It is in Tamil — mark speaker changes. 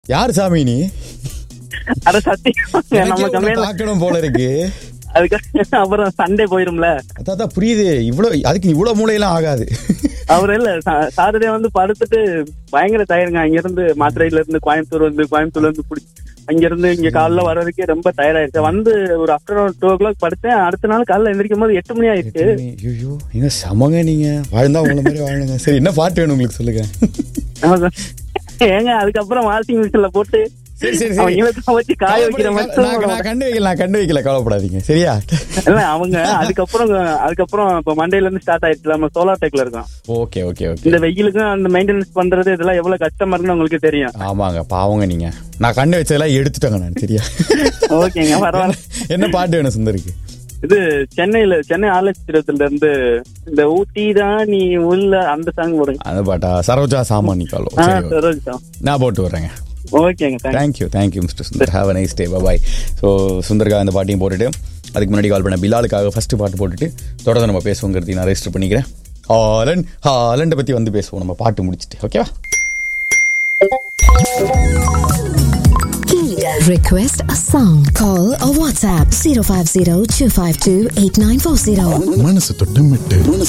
Speaker 1: யார் சாமி நீ
Speaker 2: அத சத்தியம்
Speaker 1: எனக்கே
Speaker 2: நம்ம
Speaker 1: உன்னை
Speaker 2: கம்மியா
Speaker 1: பார்க்கணும் போல இருக்கு
Speaker 2: அதுக்கு அப்புறம் சண்டே போயிரும்ல
Speaker 1: அதான் அதான் புரியுது இவ்வளவு அதுக்கு நீ இவ்வளவு மூளையெல்லாம் ஆகாது
Speaker 2: அவர் இல்ல சாட்டர்டே வந்து படுத்துட்டு பயங்கர டயருங்க அங்க இருந்து மாத்திரையில இருந்து கோயம்புத்தூர் வந்து கோயம்புத்தூர்ல இருந்து புடி அங்க இருந்து இங்க காலைல வர வரைக்கும் ரொம்ப டயர்ட் ஆயிடுச்சு வந்து ஒரு ஆஃப்டர்நூன் டூ ஓ கிளாக் படுத்தேன் அடுத்த நாள் காலைல எந்திரிக்கும் போது எட்டு மணி ஆயிடுச்சு
Speaker 1: ஐயோ எங்க சமங்க நீங்க வாழ்ந்தா உங்களை மாதிரி வாழுங்க சரி என்ன பாட்டு வேணும் உங்களுக்கு சொல்லுங்க
Speaker 2: ஆமா. ஏங்க அதுக்கப்புறம் வாஷிங் மிஷின்ல போட்டு
Speaker 1: சரி சரி
Speaker 2: அவன்
Speaker 1: சரி
Speaker 2: இவத்தை வச்சு காய வைக்கிற
Speaker 1: நான்
Speaker 2: மட்டும்
Speaker 1: நான் கண்டு வைக்கல நான் கண்டு வைக்கல கவலைப்படாதீங்க சரியா
Speaker 2: இல்ல அவங்க அதுக்கப்புறம் அதுக்கப்புறம் இப்ப மண்டேல இருந்து ஸ்டார்ட் ஆயிடுச்சு நம்ம சோலார் டெக்ல இருக்கோம்
Speaker 1: ஓகே ஓகே ஓகே
Speaker 2: இந்த வெயிலுக்கும் அந்த மெயின்டெனன்ஸ் பண்றது இதெல்லாம் எவ்வளவு கஷ்டமா இருக்குன்னு உங்களுக்கு தெரியும்
Speaker 1: ஆமாங்க பாவங்க நீங்க நான் கண்டு வச்சதெல்லாம் எடுத்துட்டேங்க நான் சரியா
Speaker 2: ஓகேங்க பரவாயில்ல
Speaker 1: என்ன பாட்டு வேணும் சுந்தருக்கு
Speaker 2: இது சென்னையில சென்னை ஆலச்சிரத்துல இருந்து இந்த ஊட்டி தான் நீ உள்ள அந்த சாங் போடுங்க
Speaker 1: அந்த பாட்டா சரோஜா சாமான் நிக்காலோ
Speaker 2: ஆ
Speaker 1: சரி okay.
Speaker 2: சரோஜ் தான்
Speaker 1: நான் போட்டு வர்றேங்க
Speaker 2: ஓகேங்க thanks
Speaker 1: thank you thank you mister Sundar have a nice day bye so சுந்தர்காக அந்த பாட்டையும் போட்டுட்டு அதுக்கு முன்னாடி கால் பண்ண பிலாலுக்காக ஃபர்ஸ்ட் பாட்டு போட்டுட்டு தொடர்ந்து நம்ம பேசுவோங்கிறதையும் நான் ரெஜிஸ்டர் பண்ணிக்கிறேன் ஹாலண்ட் ஹாலண்டை பற்றி வந்து பேசுவோம் நம்ம பாட்டு முடிச்சுட்டு ஓகேவா
Speaker 3: Request a song. Call or WhatsApp 050 252 8940.
Speaker 4: மனசு தொட்டு மெட்டு